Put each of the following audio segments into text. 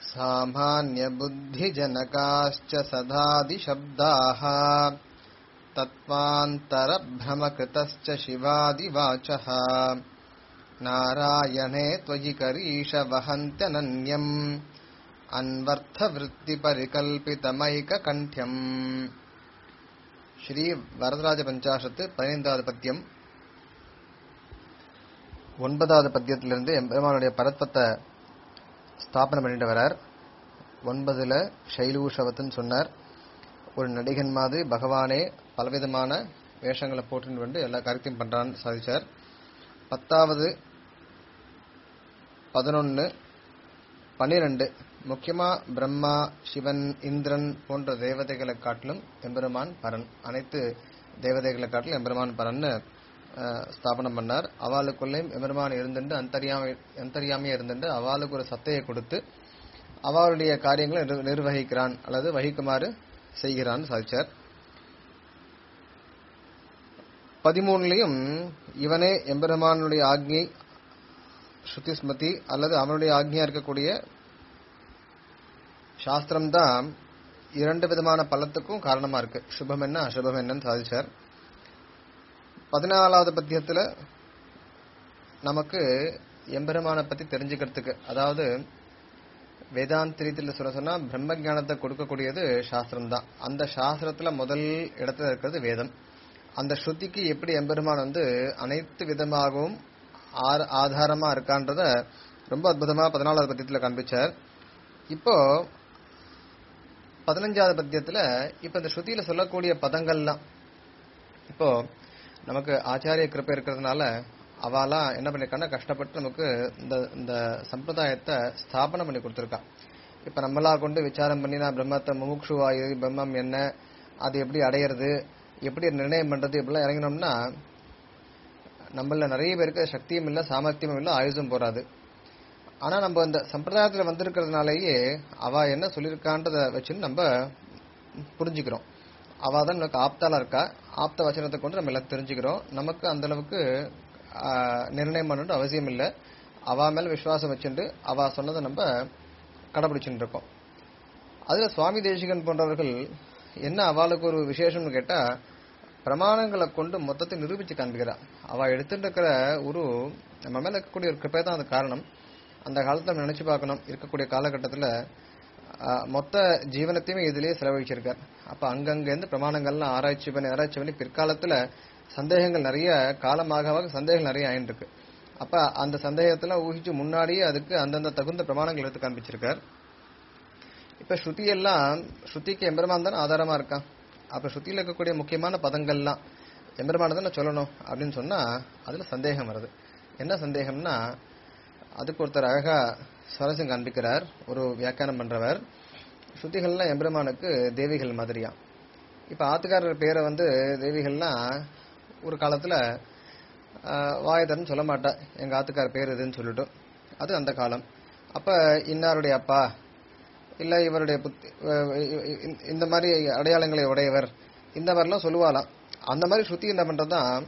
सामान्यबुद्धिजनकाश्च सदादिशब्दाः तत्त्वान्तरभ्रमकृतश्च शिवादिवाचः नारायणे त्वयि करीष वहन्त्यनन्यम् अन्वर्थवृत्तिपरिकल्पितमैककण्ठ्यम् ஸ்ரீ வரதராஜ பஞ்சாசத்து பதினைந்தாவது பத்தியம் ஒன்பதாவது பத்தியத்திலிருந்து எம்பெருமானுடைய பரத்வத்தை ஸ்தாபனம் பண்ணிட்டு வரார் ஒன்பதுல ஷைலூஷவத்துன்னு சொன்னார் ஒரு நடிகன் மாதிரி பகவானே பலவிதமான வேஷங்களை போட்டுன்னு வந்து எல்லா காரியத்தையும் பண்றான்னு சாதிச்சார் பத்தாவது பதினொன்னு பன்னிரண்டு முக்கியமா பிரம்மா சிவன் இந்திரன் போன்ற தேவதைகளை காட்டிலும் எம்பெருமான் பரன் அனைத்து தேவதைகளை காட்டிலும் எம்பெருமான் பரன்னு அஹ், ஸ்தாபனம் பண்ணார் அவளுக்குள்ளேயும் எம்பெருமான் இருந்துட்டு அந்தரியாமை அந்தரியாமையா இருந்துட்டு அவளுக்கு ஒரு சத்தையை கொடுத்து அவளுடைய காரியங்களை நிர்- நிர்வகிக்கிறான் அல்லது வகிக்குமாறு செய்கிறான் சாதிச்சார் பதிமூணுலயும் இவனே எம்பெருமானுடைய ஆக்ஞை ஸ்ருதி ஸ்மிருதி அல்லது அவனுடைய ஆக்ஞையா இருக்கக்கூடிய சாஸ்திரம் தான் இரண்டு விதமான பலத்துக்கும் காரணமா இருக்கு சுபம் என்ன அசுபம் என்னன்னு சாதிச்சார் பதினாலாவது பத்தியத்துல நமக்கு எம்பெருமானை பத்தி தெரிஞ்சுக்கிறதுக்கு அதாவது வேதாந்த ரீதியில சொல்ல சொன்னா பிரம்ம ஞானத்தை கொடுக்கக்கூடியது சாஸ்திரம் தான் அந்த சாஸ்திரத்துல முதல் இடத்துல இருக்கிறது வேதம் அந்த ஸ்ருதிக்கு எப்படி எம்பெருமான் வந்து அனைத்து விதமாகவும் ஆர்- ஆதாரமா இருக்கான்றத ரொம்ப அற்புதமா பதினாலாவது பத்தியத்துல காண்பிச்சார் இப்போ பதினஞ்சாவது பத்தியத்துல இப்ப இந்த ஸ்ருதியில சொல்லக்கூடிய பதங்கள்லாம் இப்போ நமக்கு ஆச்சாரிய கிருப்பை இருக்கிறதுனால அவாலாம் என்ன பண்ணிருக்கான்னா கஷ்டப்பட்டு நமக்கு இந்த இந்த சம்பிரதாயத்தை ஸ்தாபனம் பண்ணி கொடுத்துருக்கா இப்ப நம்மளா கொண்டு விசாரம் பண்ணி நான் பிரம்மத்தை முமுட்சுவாயு பிரம்மம் என்ன அது எப்படி அடையிறது எப்படி நிர்ணயம் பண்றது இப்படிலாம் இறங்கினோம்னா நம்மள நிறைய பேருக்கு சக்தியும் இல்ல சாமர்த்தியமும் இல்ல ஆயுசும் போறாது ஆனா நம்ம இந்த சம்பிரதாயத்துல வந்திருக்கிறதுனாலயே அவ என்ன சொல்லியிருக்கான்றத வச்சுன்னு நம்ம புரிஞ்சுக்கிறோம் அவ தான் நமக்கு ஆப்தாலா இருக்கா ஆப்த வச்சனத்தை கொண்டு நம்ம எல்லாம் தெரிஞ்சுக்கிறோம் நமக்கு அந்த அளவுக்கு ஆஹ், நிர்ணயம் பண்ணணும் அவசியம் இல்லை அவ மேல விசுவாசம் வச்சுட்டு அவ சொன்னதை நம்ம கடைபிடிச்சுட்டு இருக்கோம் அதுல சுவாமி தேசிகன் போன்றவர்கள் என்ன அவளுக்கு ஒரு விசேஷம்னு கேட்டா பிரமாணங்களை கொண்டு மொத்தத்தை நிரூபிச்சு காண்பிக்கிறா அவ எடுத்துட்டு இருக்கிற ஒரு நம்ம மேல இருக்கக்கூடிய ஒரு கிருப்பை தான் அது காரணம் அந்த காலத்துல நம்ம நினைச்சு பார்க்கணும் இருக்கக்கூடிய காலகட்டத்துல ஆஹ், மொத்த ஜீவனத்தையுமே இதுலயே செலவழிச்சிருக்கார் அப்ப அங்கங்க இருந்து பிரமாணங்கள்லாம் ஆராய்ச்சி பண்ணி ஆராய்ச்சி பண்ணி பிற்காலத்துல சந்தேகங்கள் நிறைய காலமாக ஆக சந்தேகங்கள் நிறைய ஆயிட்டு இருக்கு அப்ப அந்த சந்தேகத்தெல்லாம் ஊகிச்சு முன்னாடியே அதுக்கு அந்தந்த தகுந்த பிரமாணங்கள் எடுத்து காண்பிச்சிருக்கார் இப்ப ஸ்ருதி எல்லாம் ஸ்ருதிக்கு எம்பெருமான் தானே ஆதாரமா இருக்கான் அப்ப ஸ்ருதியில இருக்கக்கூடிய முக்கியமான பதங்கள்லாம் எம்பெருமான தானே சொல்லணும் அப்படின்னு சொன்னா அதுல சந்தேகம் வருது என்ன சந்தேகம்னா அதுக்கு ஒருத்தர் அழகா சுவாரஸ்யம் காண்பிக்கிறார் ஒரு வியாக்கியானம் பண்றவர் ஸ்ருதிகள்லாம் எம்பெருமானுக்கு தேவிகள் மாதிரியா இப்ப ஆத்துக்காரர் பேரை வந்து தேவிகள்லாம் ஒரு காலத்துல ஆஹ், வாயதர்னு சொல்ல மாட்டா எங்க ஆத்துக்கார பேர் இதுன்னு சொல்லிட்டு அது அந்த காலம் அப்ப இன்னாருடைய அப்பா இல்ல இவருடைய புத்தி அஹ் இ- இ- இந்த மாதிரி அடையாளங்களை உடையவர் இந்த மாதிரிலாம் சொல்லுவாளாம் அந்த மாதிரி ஸ்ருதி என்ன பண்றதுதான்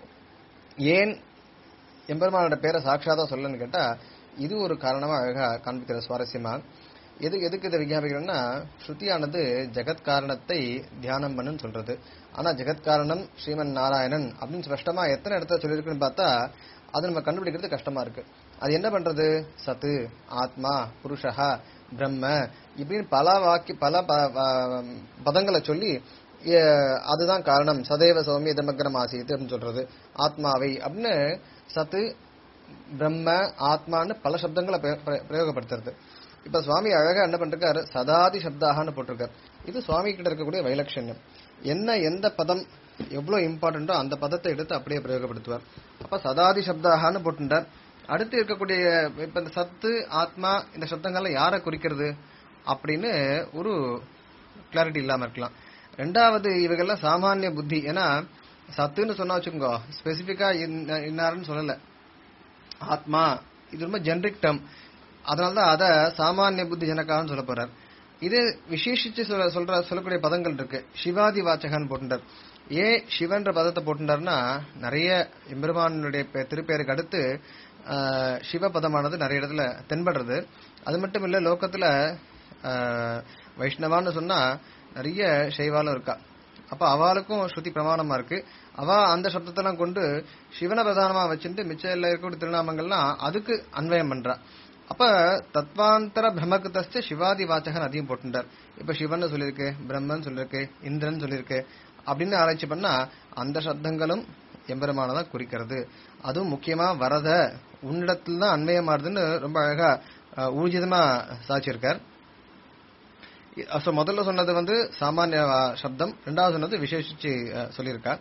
ஏன் எம்பெருமானோட பேரை சாட்சாதா சொல்லன்னு கேட்டா இது ஒரு காரணமா அழகா காண்பிக்கிற சுவாரஸ்யமா எது எதுக்கு இதை விஞ்ஞாபிக்கிறேன்னா ஸ்ருதியானது ஜெகத் காரணத்தை தியானம் பண்ணுன்னு சொல்றது ஆனா ஜெகத் காரணம் ஸ்ரீமன் நாராயணன் அப்படின்னு ஸ்பஷ்டமா எத்தனை இடத்துல சொல்லியிருக்குன்னு பார்த்தா அது நம்ம கண்டுபிடிக்கிறது கஷ்டமா இருக்கு அது என்ன பண்றது சத்து ஆத்மா புருஷஹா பிரம்ம இப்படின்னு பல வாக்கி பல ப- ப- பதங்களை சொல்லி எ, அதுதான் காரணம் சதைவ சௌமிய தமக்கரம் ஆசித்து அப்படின்னு சொல்றது ஆத்மாவை அப்படின்னு சத்து பிரம்ம ஆத்மான்னு பல சப்தங்களை பிரய- பிரய- பிரயோகப்படுத்துறது இப்ப சுவாமி அழகா என்ன பண்றாரு சதாதி சப்தாகன்னு போட்டிருக்காரு இது சுவாமி கிட்ட இருக்கக்கூடிய வைலட்சண்யம் என்ன எந்த பதம் எவ்வளவு இம்பார்ட்டன்டோ அந்த பதத்தை எடுத்து அப்படியே பிரயோகப்படுத்துவார் அப்ப சதாதி சப்தாகன்னு போட்டுட்டார் அடுத்து இருக்கக்கூடிய இப்ப இந்த சத்து ஆத்மா இந்த சப்தங்கள்லாம் யாரை குறிக்கிறது அப்படின்னு ஒரு கிளாரிட்டி இல்லாம இருக்கலாம் ரெண்டாவது இவங்கெல்லாம் சாமானிய புத்தி ஏன்னா சத்துன்னு சொன்னா வச்சுக்கோங்க ஸ்பெசிபிக்கா இன்னாருன்னு சொல்லல ஆத்மா இது ரொம்ப ஜெனரிக் டேர்ம் அதனாலதான் அத சாமானிய புத்தி ஜனகான்னு சொல்ல போறார் இது விசேஷிச்சு சொல்ல சொல்ற சொல்லக்கூடிய பதங்கள் இருக்கு சிவாதி வாச்சகன் போட்டுட்டார் ஏன் சிவன்ற பதத்தை போட்டுட்டார்னா நிறைய எம்பெருமானுடைய பெ- திருப்பெயருக்கு அடுத்து ஆஹ், சிவபதமானது நிறைய இடத்துல தென்படுறது அது மட்டும் இல்ல லோகத்துல ஆஹ், வைஷ்ணவான்னு சொன்னா நிறைய சைவாலும் இருக்கா அப்ப அவளுக்கும் ஸ்ருதி பிரமாணமா இருக்கு அவ அந்த சப்தத்தெல்லாம் கொண்டு சிவனை பிரதானமா வச்சுட்டு மிச்சம் எல்லாம் இருக்கக்கூடிய திருநாமங்கள்லாம் அதுக்கு அன்வயம் பண்றா அப்ப தத்வாந்தர பிரம்மகுதஸ்த சிவாதி வாச்சகன் அதையும் போட்டுட்டார் இப்ப சிவன் சொல்லியிருக்கு பிரம்மன் சொல்லியிருக்கு இந்திரன் சொல்லியிருக்கு அப்படின்னு ஆராய்ச்சி பண்ணா அந்த சப்தங்களும் எம்பெருமானதான் குறிக்கிறது அதுவும் முக்கியமா வரத உன்னிடத்தில் தான் அன்வயமாறுதுன்னு ரொம்ப அழகா அஹ், ஊர்ஜிதமா சாச்சிருக்கார் ஸோ முதல்ல சொன்னது வந்து சாமானிய அஹ், சப்தம் ரெண்டாவது சொன்னது விசேஷிச்சு அஹ், சொல்லியிருக்கார்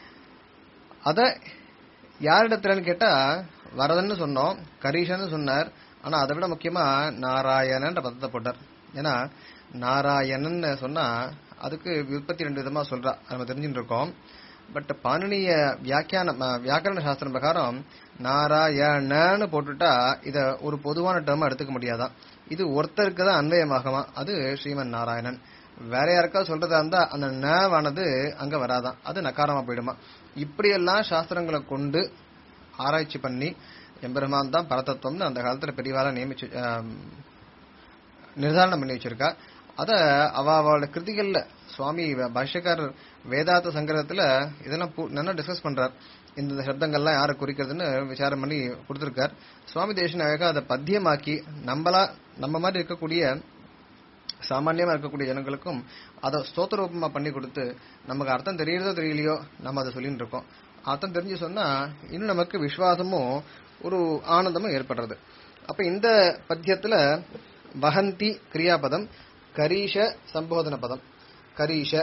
அத யாரிடத்துலன்னு கேட்டா வரதன்னு சொன்னோம் கரீஷன்னு சொன்னார் ஆனா அதை விட முக்கியமா நாராயணன்ற பதத்தை போட்டார் ஏன்னா நாராயணன் சொன்னா அதுக்கு விற்பத்தி ரெண்டு விதமா சொல்றா அது நம்ம தெரிஞ்சுட்டு இருக்கோம் பட் பாணினிய வியாக்கியான அஹ், வியாக்கரண சாஸ்திரம் பிரகாரம் நாராயணன்னு போட்டுட்டா இத ஒரு பொதுவான டேர்மா எடுத்துக்க முடியாதான் இது ஒருத்தருக்கு தான் அன்வயமாகுமா அது ஸ்ரீமன் நாராயணன் வேற யாருக்காவது சொல்றதா இருந்தா அந்த நவானது அங்க வராதான் அது நக்காரமா போயிடுமா இப்படியெல்லாம் சாஸ்திரங்களை கொண்டு ஆராய்ச்சி பண்ணி எம்பெருமான் தான் பரதத்துவம்னு அந்த காலத்துல பெரியவாளா நியமிச்சு ஆம், நிர்தாரணம் பண்ணி வச்சிருக்கா அத அவ அவளோட கிருதிகள்ல சுவாமி பாஷ்யக்காரர் வேதாந்த சங்கிரகத்துல இதெல்லாம் பூ- நல்லா டிஸ்கஸ் பண்றார் இந்த சப்தங்கள்லாம் யாரை குறிக்கிறதுன்னு விசாரம் பண்ணி கொடுத்திருக்கார் சுவாமி தேசன் அழகா அதை பத்தியமாக்கி நம்மளா நம்ம மாதிரி இருக்கக்கூடிய சாமான்யமா இருக்கக்கூடிய ஜனங்களுக்கும் அதை ஸ்தோத்திர ரூபமா பண்ணி கொடுத்து நமக்கு அர்த்தம் தெரியறதோ தெரியலையோ நம்ம அதை சொல்லிட்டு இருக்கோம் அர்த்தம் தெரிஞ்சு சொன்னா இன்னும் நமக்கு விசுவாசமும் ஒரு ஆனந்தமும் ஏற்படுறது அப்ப இந்த பத்தியத்துல வஹந்தி கிரியாபதம் கரீஷ சம்போதன பதம் கரீஷ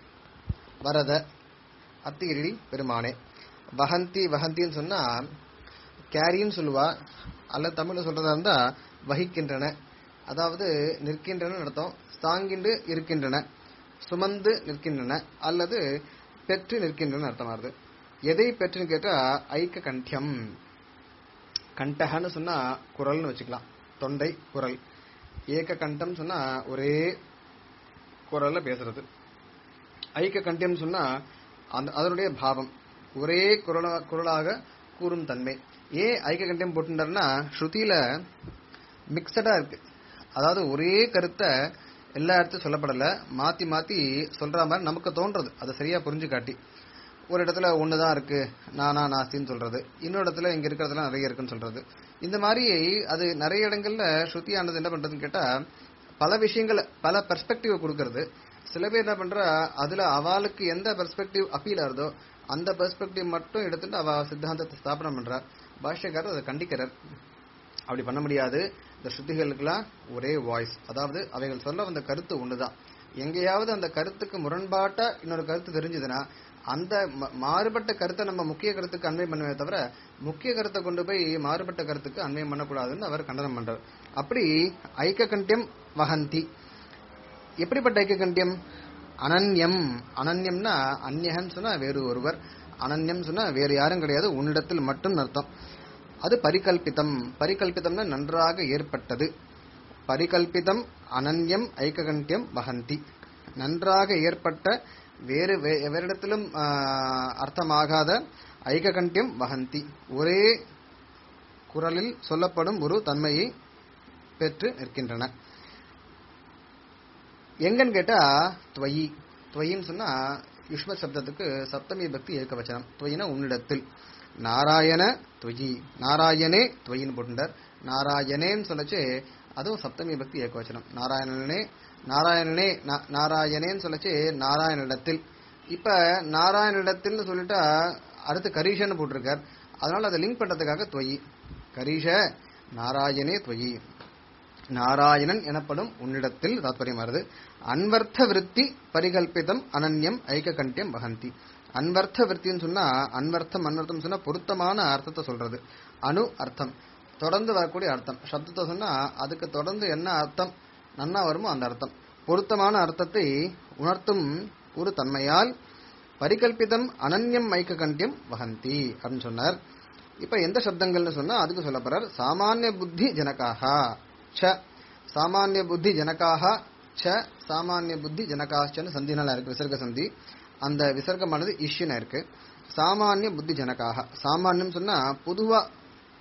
வரத அத்திகிரி பெருமானே வஹந்தி வஹந்தின்னு சொன்னா கேரின்னு சொல்லுவா அல்ல தமிழ்ல சொல்றதா இருந்தா வகிக்கின்றன அதாவது நிற்கின்றன அர்த்தம் தாங்கிண்டு இருக்கின்றன சுமந்து நிற்கின்றன அல்லது பெற்று நிற்கின்றன அர்த்தமாகுது எதை பெற்றுன்னு கேட்டா ஐக்க கண்டியம் கண்டகன்னு சொன்னா குரல்னு வச்சுக்கலாம் தொண்டை குரல் ஏக கண்டம் சொன்னா ஒரே குரல்ல பேசுறது ஐக்க கண்டியம் சொன்னா அந்த அதனுடைய பாவம் ஒரே குரலா குரலாக கூறும் தன்மை ஏன் ஐக்க கண்டியம் போட்டுட்டாருன்னா ஸ்ருதியில மிக்சடா இருக்கு அதாவது ஒரே கருத்தை எல்லா இடத்தையும் சொல்லப்படல மாத்தி மாத்தி சொல்ற மாதிரி நமக்கு தோன்றது அதை சரியா புரிஞ்சு காட்டி ஒரு இடத்துல ஒண்ணுதான் இருக்கு நானா நாஸ்தின்னு சொல்றது இன்னொரு இடத்துல இங்க இருக்கிறதுலாம் நிறைய இருக்குன்னு சொல்றது இந்த மாதிரி அது நிறைய இடங்கள்ல ஸ்ருதியானது என்ன பண்றதுன்னு கேட்டா பல விஷயங்களை பல பெர்ஸ்பெக்டிவ் கொடுக்கறது சில பேர் என்ன பண்றா அதுல அவளுக்கு எந்த பெர்ஸ்பெக்டிவ் அப்பீல் ஆகுதோ அந்த பெர்ஸ்பெக்டிவ் மட்டும் எடுத்துட்டு அவ சித்தாந்தத்தை ஸ்தாபனம் பண்றார் பாஷ்யக்காரர் அதை கண்டிக்கிறார் அப்படி பண்ண முடியாது இந்த ஸ்ருதிகளுக்கெல்லாம் ஒரே வாய்ஸ் அதாவது அவைகள் சொல்ல வந்த கருத்து ஒண்ணுதான் எங்கேயாவது அந்த கருத்துக்கு முரண்பாட்டா இன்னொரு கருத்து தெரிஞ்சதுன்னா அந்த ம- மாறுபட்ட கருத்தை நம்ம முக்கிய கருத்துக்கு அன்வயம் பண்ணுவே தவிர முக்கிய கருத்தை கொண்டு போய் மாறுபட்ட கருத்துக்கு அன்வயம் பண்ணக்கூடாதுன்னு அவர் கண்டனம் பண்றார் அப்படி ஐக்க கண்டியம் வஹந்தி எப்படிப்பட்ட ஐக்க கண்டியம் அனன்யம் அனன்யம்னா அந்யகன் சொன்னா வேறு ஒருவர் அனன்யம் சொன்னா வேறு யாரும் கிடையாது உன்னிடத்தில் மட்டும் அர்த்தம் அது பரிகல்பிதம் பரிகல்பிதம்னா நன்றாக ஏற்பட்டது பரிகல்பிதம் அனன்யம் ஐக்ககண்டியம் வஹந்தி நன்றாக ஏற்பட்ட வேறு வே- எவரிடத்திலும் ஆஹ், அர்த்தமாகாத ஐக்ககண்டியம் வஹந்தி ஒரே குரலில் சொல்லப்படும் ஒரு தன்மையை பெற்று நிற்கின்றன எங்கன்னு கேட்டா துவயி துவயின்னு சொன்னா யுஷ்ம சப்தத்துக்கு சப்தமி பக்தி ஏக வச்சனம் துவயினா உன்னிடத்தில் நாராயண துவயி நாராயணே துவயின்னு போட்டுட்டார் நாராயணேன்னு சொல்லச்சு அதுவும் சப்தமி பக்தி ஏக வச்சனம் நாராயணனே நாராயணனே நா- நாராயணேன்னு சொல்லச்சு நாராயணிடத்தில் இப்ப நாராயணிடத்தில்னு சொல்லிட்டா அடுத்து கரீஷன்னு போட்டிருக்கார் அதனால அதை லிங்க் பண்றதுக்காக துவயி கரீஷ நாராயணே துவயி நாராயணன் எனப்படும் உன்னிடத்தில் தாத்பரியமானது அன்வர்த்த விருத்தி பரிகல்பிதம் அனன்யம் ஐககண்டியம் வகந்தி அன்வர்த்த விருத்தின்னு சொன்னா அன்வர்த்தம் அன்வர்த்தம் சொன்னா பொருத்தமான அர்த்தத்தை சொல்றது அணு அர்த்தம் தொடர்ந்து வரக்கூடிய அர்த்தம் சப்தத்தை சொன்னா அதுக்கு தொடர்ந்து என்ன அர்த்தம் நன்னா வருமோ அந்த அர்த்தம் பொருத்தமான அர்த்தத்தை உணர்த்தும் ஒரு தன்மையால் பரிகல்பிதம் அனன்யம் ஐக்ககண்டியம் வகந்தி அப்படின்னு சொன்னார் இப்ப எந்த சப்தங்கள்னு சொன்னா அதுக்கு சொல்ல போறார் சாமானிய புத்தி ஜனகாக ச சாமானிய புத்தி ஜனகாக ச சாமானிய புத்தி ஜனகாச்சன்னு சந்தினால இருக்கு விசர்க சந்தி அந்த விசர்க்கமானது இஷ்யனா இருக்கு சாமானிய புத்தி ஜனகாக சாமானியம் சொன்னா பொதுவா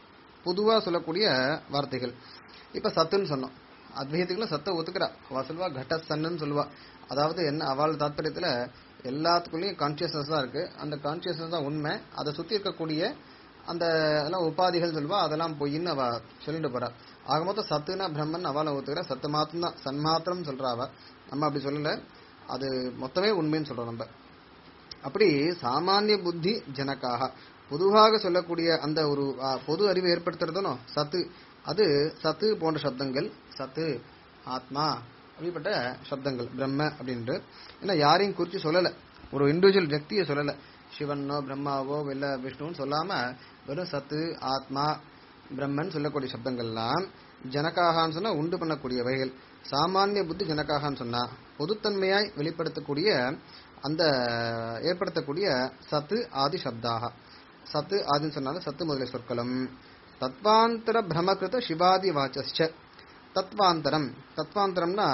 பொதுவா சொல்லக்கூடிய வார்த்தைகள் இப்ப சத்துன்னு சொன்னோம் அத்வைதத்துக்குள்ள சத்தை ஒத்துக்கிறா அவ சொல்லுவா கடசன்னு சொல்லுவா அதாவது என்ன அவள் தாத்பரியத்துல எல்லாத்துக்குள்ளேயும் கான்சியஸ்னஸ் தான் இருக்கு அந்த கான்சியஸ்னஸ் தான் உண்மை அதை சுத்தி இருக்கக்கூடிய அந்த எல்லாம் உபாதிகள் சொல்லுவா அதெல்லாம் பொய்ன்னு அவ சொல்லிட்டு போறா ஆக மொத்தம் சத்துனா பிரம்மன் அவளை ஒத்துக்கிறா சத்து மாத்திரம் தான் சன்மாத்திரம் சொல்றா அவ நம்ம அப்படி சொல்லல அது மொத்தமே உண்மைன்னு சொல்றோம் நம்ம அப்படி சாமானிய புத்தி ஜனக்காக பொதுவாக சொல்லக்கூடிய அந்த ஒரு ஆ, பொது அறிவை ஏற்படுத்துறதுனோ சத்து அது சத்து போன்ற சப்தங்கள் சத்து ஆத்மா அப்படிப்பட்ட சப்தங்கள் பிரம்ம அப்படின்ட்டு ஏன்னா யாரையும் குறித்து சொல்லல ஒரு இண்டிவிஜுவல் வியக்தியை சொல்லல சிவனோ பிரம்மாவோ இல்ல விஷ்ணுன்னு சொல்லாம வெறும் சத்து ஆத்மா பிரம்மன் சொல்லக்கூடிய சப்தங்கள்லாம் ஜனகாகான்னு சொன்னா உண்டு பண்ணக்கூடியவைகள் சாமானிய புத்தி ஜனகாகான்னு சொன்னா பொதுத்தன்மையாய் வெளிப்படுத்தக்கூடிய அந்த ஏற்படுத்தக்கூடிய சத்து ஆதி சப்தாக சத்து ஆதின்னு சொன்னாலும் சத்து முதலிய சொற்களும் தத்வாந்தர பிரமகிருத சிவாதி வாச்சஸ்ச தத்வாந்தரம் தத்வாந்தரம்னா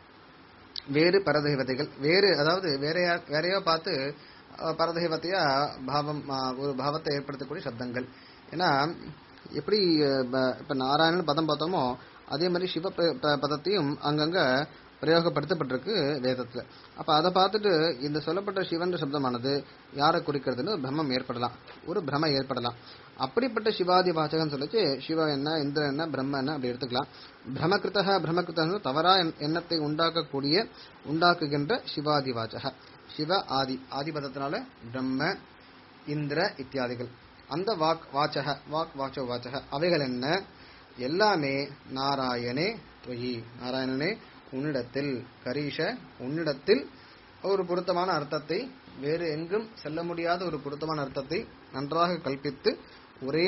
வேறு பரதெய்வதைகள் வேறு அதாவது வேறையா வேறையோ பார்த்து அஹ், பரதெய்வத்தையா பாவம் அஹ், ஒரு பாவத்தை ஏற்படுத்தக்கூடிய சப்தங்கள் ஏன்னா எப்படி அஹ், ப- இப்ப நாராயணன் பதம் பார்த்தோமோ அதே மாதிரி சிவ ப- ப- பதத்தையும் அங்கங்க பிரயோகப்படுத்தப்பட்டிருக்கு வேதத்துல அப்ப அதை பார்த்துட்டு இந்த சொல்லப்பட்ட சிவன் சப்தமானது யாரை குறிக்கிறதுன்னு ஒரு பிரம்மம் ஏற்படலாம் ஒரு பிரம ஏற்படலாம் அப்படிப்பட்ட சிவாதி வாசகன் சொல்லிச்சு சிவ என்ன இந்திரன் என்ன பிரம்ம என்ன அப்படி எடுத்துக்கலாம் பிரமகிருத்தக பிரமகிருத்தக தவறா எண்- எண்ணத்தை உண்டாக்கக்கூடிய உண்டாக்குகின்ற சிவாதி வாச்சக சிவ ஆதி ஆதிபதத்தினால பிரம்ம இந்திர இத்தியாதிகள் அந்த வாக் வாச்சக வாக் வாச்சோ வாச்சக அவைகள் என்ன எல்லாமே நாராயணே துவயி நாராயணனே உன்னிடத்தில் கரீஷ உன்னிடத்தில் ஒரு பொருத்தமான அர்த்தத்தை வேறு எங்கும் செல்ல முடியாத ஒரு பொருத்தமான அர்த்தத்தை நன்றாக கல்பித்து ஒரே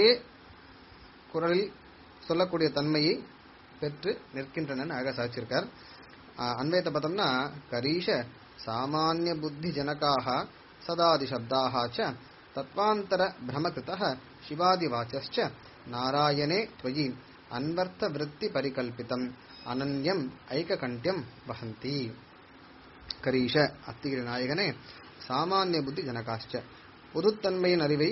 குரலில் சொல்லக்கூடிய தன்மையை பெற்று நிற்கின்றன அழகா சாதிச்சிருக்கார் ஆஹ் அன்வயத்தை பார்த்தோம்னா கரீஷ சாமானிய புத்தி ஜனகாக சதாதி சப்தாக ச தத்வாந்தர பிரமகிருத சிவாதி வாச்சஸ்ச நாராயணே त्वयि அன்வர்த்த விருத்தி பரிகல்பிதம் அனன்யம் ஐககண்டியம் வஹந்தி கரீஷ அத்திகிரி நாயகனே சாமானிய புத்தி ஜனகாஷ்ட பொதுத்தன்மையின் அறிவை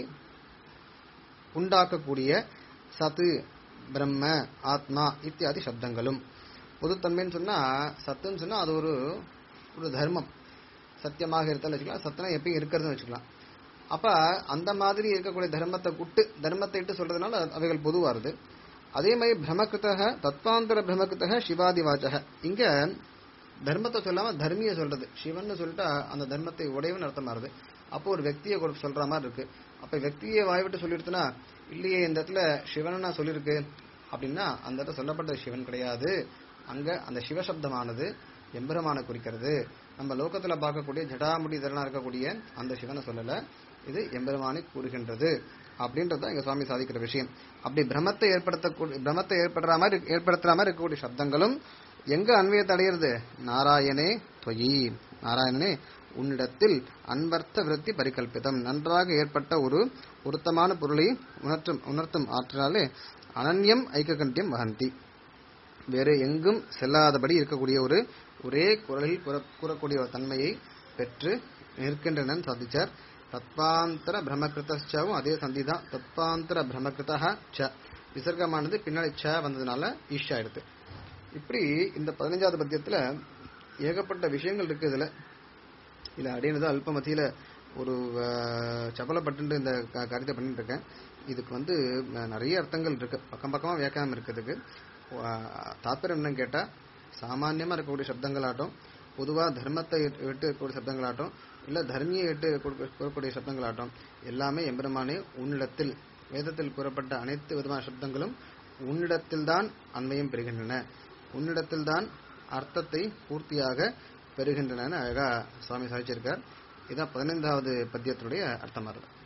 உண்டாக்கக்கூடிய சத்து பிரம்ம ஆத்மா இத்தியாதி சப்தங்களும் பொதுத்தன்மைன்னு சொன்னா சத்துன்னு சொன்னா அது ஒரு ஒரு தர்மம் சத்தியமாக இருத்தல் வச்சுக்கலாம் சத்தனா எப்பயும் இருக்கிறதுன்னு வச்சுக்கலாம் அப்ப அந்த மாதிரி இருக்கக்கூடிய தர்மத்தை விட்டு தர்மத்தை இட்டு சொல்றதுனால அவைகள் பொதுவாருது அதே மாதிரி பிரமகிருத்தக தத்வாந்தர பிரமகிருத்தக சிவாதி வாச்சக இங்க தர்மத்தை சொல்லாம தர்மிய சொல்றது சிவன் சொல்லிட்டா அந்த தர்மத்தை உடையவன் அர்த்தம் மாறுது அப்போ ஒரு வெக்தியை கூட சொல்ற மாதிரி இருக்கு அப்ப வெக்தியை வாய்விட்டு சொல்லிடுத்துனா இல்லையே இந்த இடத்துல சிவனா சொல்லியிருக்கு அப்படின்னா அந்த இடத்துல சொல்லப்பட்ட சிவன் கிடையாது அங்க அந்த சிவசப்தமானது எம்பெருமான குறிக்கிறது நம்ம லோகத்துல பார்க்கக்கூடிய ஜடாமுடி தரனா இருக்கக்கூடிய அந்த சிவனை சொல்லல இது எம்பெருமானை கூறுகின்றது அப்படின்றது தான் இங்க சுவாமி சாதிக்கிற விஷயம் அப்படி பிரமத்தை ஏற்படுத்தக்கூடிய பிரமத்தை ஏற்படுற மாதிரி ஏற்படுத்துற மாதிரி இருக்கக்கூடிய சப்தங்களும் எங்க அன்வயத்தை அடையிறது நாராயணே தொயி நாராயணனே உன்னிடத்தில் அன்வர்த்த விருத்தி பரிகல்பிதம் நன்றாக ஏற்பட்ட ஒரு பொருத்தமான பொருளை உணர்த்தும் உணர்த்தும் ஆற்றினாலே அனன்யம் ஐக்ககண்டியம் வகந்தி வேறு எங்கும் செல்லாதபடி இருக்கக்கூடிய ஒரு ஒரே குரலில் கூற- கூறக்கூடிய ஒரு தன்மையை பெற்று நிற்கின்றனன் சாதிச்சார் தத்வாந்தர பிரம்மகிருத்தாவும் அதே சந்தி தான் தத்வாந்தர பிரம்மகிருதா ச விசர்க்கமானது பின்னாடி ச வந்ததுனால ஈஷ் ஆயிடுது இப்படி இந்த பதினஞ்சாவது பத்தியத்துல ஏகப்பட்ட விஷயங்கள் இருக்கு இதுல இதுல அடையினது அல்ப மத்தியில ஒரு அஹ், சபலப்பட்டு இந்த க- காரியத்தை பண்ணிட்டு இருக்கேன் இதுக்கு வந்து அஹ், நிறைய அர்த்தங்கள் இருக்கு பக்கம் பக்கமா வியாக்கியானம் இருக்கிறதுக்கு அஹ், தாத்பரியம் என்னன்னு கேட்டா சாமான்யமா இருக்கக்கூடிய சப்தங்களாட்டும் பொதுவா தர்மத்தை விட்டு விட்டு இருக்கக்கூடிய சப்தங்களாட்டும் இல்ல தர்மியை விட்டு கூறக்கூடிய- கூறக்கூடிய சப்தங்களாட்டும் எல்லாமே எம்பெருமானே உன்னிடத்தில் வேதத்தில் கூறப்பட்ட அனைத்து விதமான சப்தங்களும் உன்னிடத்தில்தான் அண்மையும் பெறுகின்றன உன்னிடத்தில்தான் அர்த்தத்தை பூர்த்தியாக பெறுகின்றன அழகா சுவாமி சாதிச்சிருக்கார் இதான் பதினைந்தாவது பத்தியத்தினுடைய அர்த்தமா இருக்கு